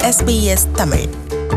SBS Tamil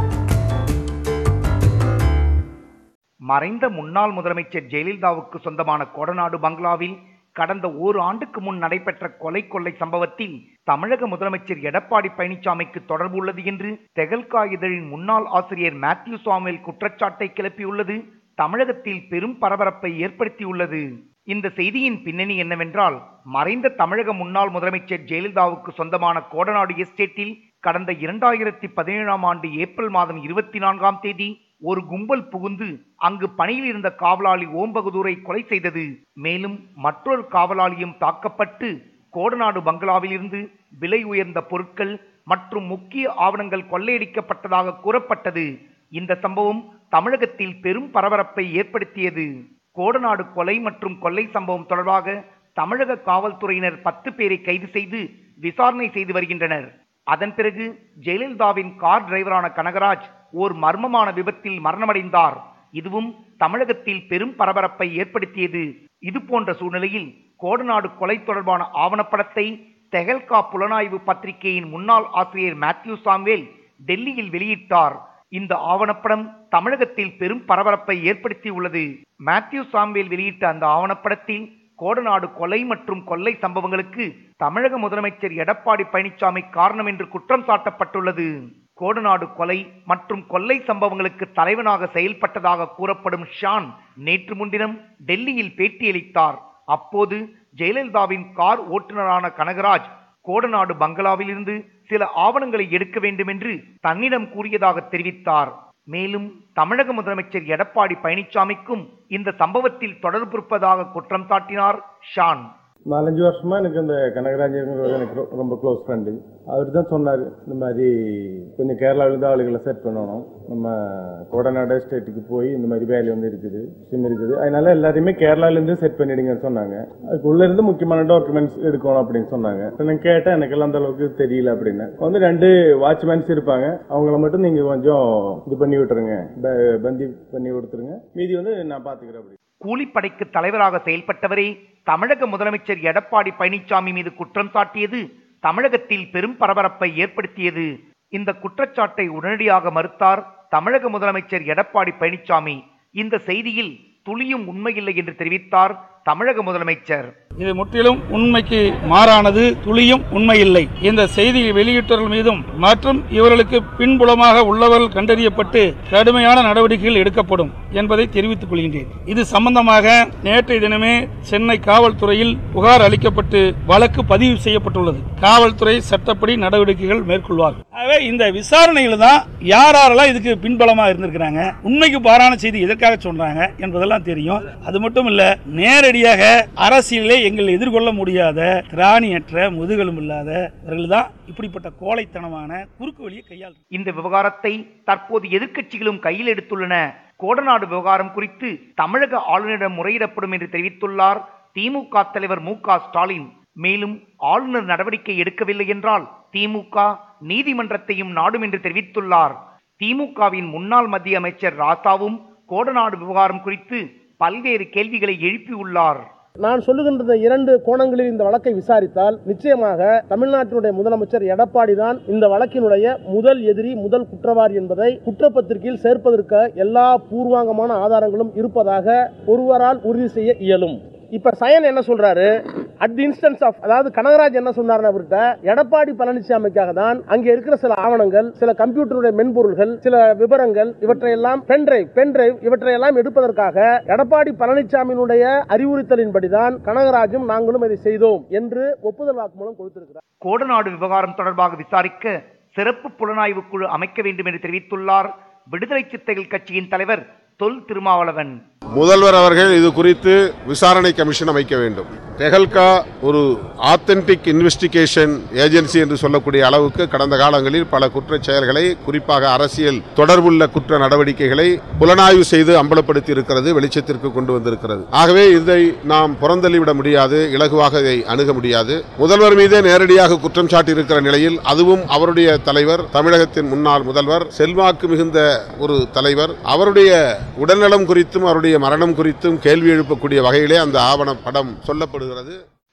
மறைந்த முன்னாள் முதலமைச்சர் ஜெயலலிதாவுக்கு சொந்தமான கொடநாடு பங்களாவில் கடந்த ஓரு ஆண்டுக்கு முன் நடைபெற்ற கொலை கொள்ளை சம்பவத்தில் தமிழக முதலமைச்சர் எடப்பாடி பழனிசாமிக்கு தொடர்பு உள்ளது என்று தெகல்கா இதழின் முன்னாள் ஆசிரியர் மேத்யூ சாமுவேல் குற்றச்சாட்டை கிளப்பியுள்ளது தமிழகத்தில் பெரும் பரபரப்பை ஏற்படுத்தியுள்ளது இந்த செய்தியின் பின்னணி என்னவென்றால் மறைந்த தமிழக முன்னாள் முதலமைச்சர் ஜெயலலிதாவுக்கு சொந்தமான கோடநாடு எஸ்டேட்டில் கடந்த இரண்டாயிரத்தி பதினேழாம் ஆண்டு ஏப்ரல் மாதம் இருபத்தி நான்காம் தேதி ஒரு கும்பல் புகுந்து அங்கு பணியில் இருந்த காவலாளி ஓம் பகதூரை கொலை செய்தது மேலும் மற்றொரு காவலாளியும் தாக்கப்பட்டு கோடநாடு பங்களாவில் இருந்து விலை உயர்ந்த பொருட்கள் மற்றும் முக்கிய ஆவணங்கள் கொள்ளையடிக்கப்பட்டதாக கூறப்பட்டது இந்த சம்பவம் தமிழகத்தில் பெரும் பரபரப்பை ஏற்படுத்தியது கோடநாடு கொலை மற்றும் கொள்ளை சம்பவம் தொடர்பாக தமிழக காவல்துறையினர் பத்து பேரை கைது செய்து விசாரணை செய்து வருகின்றனர் அதன் பிறகு ஜெயலலிதாவின் கார் டிரைவரான கனகராஜ் ஓர் மர்மமான விபத்தில் மரணமடைந்தார் இதுவும் தமிழகத்தில் பெரும் பரபரப்பை ஏற்படுத்தியது இது போன்ற சூழ்நிலையில் கோடநாடு கொலை தொடர்பான ஆவணப்படத்தை தெஹல்கா புலனாய்வு பத்திரிகையின் முன்னாள் ஆசிரியர் மேத்யூ சாம்வேல் டெல்லியில் வெளியிட்டார் இந்த ஆவணப்படம் தமிழகத்தில் பெரும் பரபரப்பை ஏற்படுத்தியுள்ளது மேத்யூ சாம்வேல் வெளியிட்ட அந்த ஆவணப்படத்தில் கோடநாடு கொலை மற்றும் கொள்ளை சம்பவங்களுக்கு தமிழக முதலமைச்சர் எடப்பாடி பழனிசாமி காரணம் என்று குற்றம் சாட்டப்பட்டுள்ளது கோடநாடு கொலை மற்றும் கொள்ளை சம்பவங்களுக்கு தலைவனாக செயல்பட்டதாக கூறப்படும் ஷான் நேற்று முன்தினம் டெல்லியில் பேட்டியளித்தார் அப்போது ஜெயலலிதாவின் கார் ஓட்டுநரான கனகராஜ் கோடநாடு பங்களாவில் இருந்து சில ஆவணங்களை எடுக்க வேண்டும் என்று தன்னிடம் கூறியதாக தெரிவித்தார் மேலும் தமிழக முதலமைச்சர் எடப்பாடி பழனிசாமிக்கும் இந்த சம்பவத்தில் தொடர்பு இருப்பதாக குற்றம் சாட்டினார் ஷான் நாலஞ்சு வருஷமா எனக்கு அந்த கனகராஜருங்கிறவர் எனக்கு ரொ- ரொம்ப க்ளோஸ் ஃப்ரெண்டு அவர் தான் சொன்னார் இந்த மாதிரி கொஞ்சம் கேரளாவிலேருந்து ஆளுகளை செட் பண்ணணும் நம்ம கோடநாடு ஸ்டேட்டுக்கு போய் இந்த மாதிரி வேலை வந்து இருக்குது சிம் இருக்குது அதனால எல்லாரையுமே கேரளாலேருந்து செட் பண்ணிடுங்கன்னு சொன்னாங்க அதுக்கு உள்ள இருந்து முக்கியமான டாக்குமெண்ட்ஸ் எடுக்கணும் அப்படின்னு சொன்னாங்க அப்ப நான் கேட்டேன் எனக்கெல்லாம் அந்த அளவுக்கு தெரியல அப்படின்னு வந்து ரெண்டு வாட்ச்மேன்ஸ் இருப்பாங்க அவங்கள மட்டும் நீங்கள் கொஞ்சம் இது பண்ணி விட்டுருங்க ப- பந்தி பண்ணி கொடுத்துருங்க மீதி வந்து நான் பார்த்துக்கிறேன் அப்படி கூலிப்படைக்கு தலைவராக செயல்பட்டவரே தமிழக முதலமைச்சர் எடப்பாடி பழனிசாமி மீது குற்றம் சாட்டியது தமிழகத்தில் பெரும் பரபரப்பை ஏற்படுத்தியது இந்த குற்றச்சாட்டை உடனடியாக மறுத்தார் தமிழக முதலமைச்சர் எடப்பாடி பழனிசாமி இந்த செய்தியில் துளியும் உண்மையில்லை என்று தெரிவித்தார் தமிழக முதலமைச்சர் இது முற்றிலும் உண்மைக்கு மாறானது துளியும் உண்மையில்லை இந்த செய்தியை வெளியிட்டவர்கள் மீதும் மற்றும் இவர்களுக்கு பின்புலமாக உள்ளவர்கள் கண்டறியப்பட்டு கடுமையான நடவடிக்கைகள் எடுக்கப்படும் என்பதை தெரிவித்துக் கொள்கின்றேன் இது சம்பந்தமாக நேற்றைய தினமே சென்னை காவல்துறையில் புகார் அளிக்கப்பட்டு வழக்கு பதிவு செய்யப்பட்டுள்ளது காவல்துறை சட்டப்படி நடவடிக்கைகள் மேற்கொள்வார்கள் ஆகவே இந்த விசாரணையில் தான் யார் யாரெல்லாம் இதுக்கு பின்பலமாக இருந்திருக்கிறாங்க உண்மைக்கு பாரான செய்தி எதற்காக சொல்றாங்க என்பதெல்லாம் தெரியும் அது மட்டும் இல்ல நேரடியாக அரசியலே எங்கள் எதிர்கொள்ள முடியாத திராணியற்ற முதுகெலும் இல்லாதவர்கள் தான் இப்படிப்பட்ட கோழைத்தனமான குறுக்கு வழியை கையாள் இந்த விவகாரத்தை தற்போது எதிர்க்கட்சிகளும் கையில் எடுத்துள்ளன கோடநாடு விவகாரம் குறித்து தமிழக ஆளுநரிடம் முறையிடப்படும் என்று தெரிவித்துள்ளார் திமுக தலைவர் மு க ஸ்டாலின் மேலும் ஆளுநர் நடவடிக்கை எடுக்கவில்லை என்றால் திமுக நீதிமன்றத்தையும் நாடும் என்று தெரிவித்துள்ளார் திமுகவின் முன்னாள் மத்திய அமைச்சர் ராசாவும் கோடநாடு விவகாரம் குறித்து பல்வேறு கேள்விகளை எழுப்பியுள்ளார் நான் சொல்லுகின்ற இந்த இரண்டு கோணங்களில் இந்த வழக்கை விசாரித்தால் நிச்சயமாக தமிழ்நாட்டினுடைய முதலமைச்சர் எடப்பாடி தான் இந்த வழக்கினுடைய முதல் எதிரி முதல் குற்றவாளி என்பதை குற்றப்பத்திரிகையில் சேர்ப்பதற்கு எல்லா பூர்வாங்கமான ஆதாரங்களும் இருப்பதாக ஒருவரால் உறுதி செய்ய இயலும் இப்ப சயன் என்ன சொல்றாரு அட் தி இன்ஸ்டன்ஸ் ஆஃப் அதாவது கனகராஜ் என்ன சொன்னார் அவர்கிட்ட எடப்பாடி பழனிசாமிக்காக தான் அங்கே இருக்கிற சில ஆவணங்கள் சில கம்ப்யூட்டருடைய மென்பொருள்கள் சில விவரங்கள் இவற்றையெல்லாம் பென் டிரைவ் பென் டிரைவ் இவற்றையெல்லாம் எடுப்பதற்காக எடப்பாடி பழனிசாமியினுடைய அறிவுறுத்தலின்படிதான் கனகராஜும் நாங்களும் இதை செய்தோம் என்று ஒப்புதல் வாக்குமூலம் கொடுத்திருக்கிறார் கோடநாடு விவகாரம் தொடர்பாக விசாரிக்க சிறப்பு புலனாய்வு குழு அமைக்க வேண்டும் என்று தெரிவித்துள்ளார் விடுதலை சிறுத்தைகள் கட்சியின் தலைவர் தொல் திருமாவளவன் முதல்வர் அவர்கள் இது குறித்து விசாரணை கமிஷன் அமைக்க வேண்டும் தெஹல்கா ஒரு ஆத்தென்டிக் இன்வெஸ்டிகேஷன் ஏஜென்சி என்று சொல்லக்கூடிய அளவுக்கு கடந்த காலங்களில் பல குற்றச் செயல்களை குறிப்பாக அரசியல் தொடர்புள்ள குற்ற நடவடிக்கைகளை புலனாய்வு செய்து அம்பலப்படுத்தி இருக்கிறது வெளிச்சத்திற்கு கொண்டு வந்திருக்கிறது ஆகவே இதை நாம் புறந்தள்ளிவிட முடியாது இலகுவாக இதை அணுக முடியாது முதல்வர் மீதே நேரடியாக குற்றம் சாட்டியிருக்கிற நிலையில் அதுவும் அவருடைய தலைவர் தமிழகத்தின் முன்னாள் முதல்வர் செல்வாக்கு மிகுந்த ஒரு தலைவர் அவருடைய உடல்நலம் குறித்தும் அவருடைய மரணம் குறித்தும் கேள்வி எழுப்பக்கூடிய வகையிலே அந்த ஆவண படம் சொல்லப்படுகிறது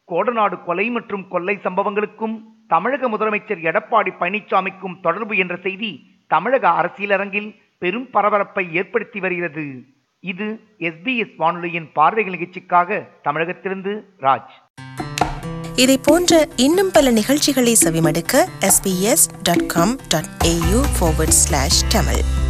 கோடநாடு கொலை மற்றும் கொள்ளை சம்பவங்களுக்கும் தமிழக முதலமைச்சர் எடப்பாடி பழனிசாமிக்கும் தொடர்பு என்ற செய்தி தமிழக அரசியலரங்கில் பெரும் பரபரப்பை ஏற்படுத்தி வருகிறது இது எஸ்பிஎஸ் வானொலியின் பார்வைகள் நிகழ்ச்சிக்காக தமிழகத்திலிருந்து ராஜ் இதை போன்ற இன்னும் பல நிகழ்ச்சிகளை செவிமடுக்க sbs.com.au forward slash tamil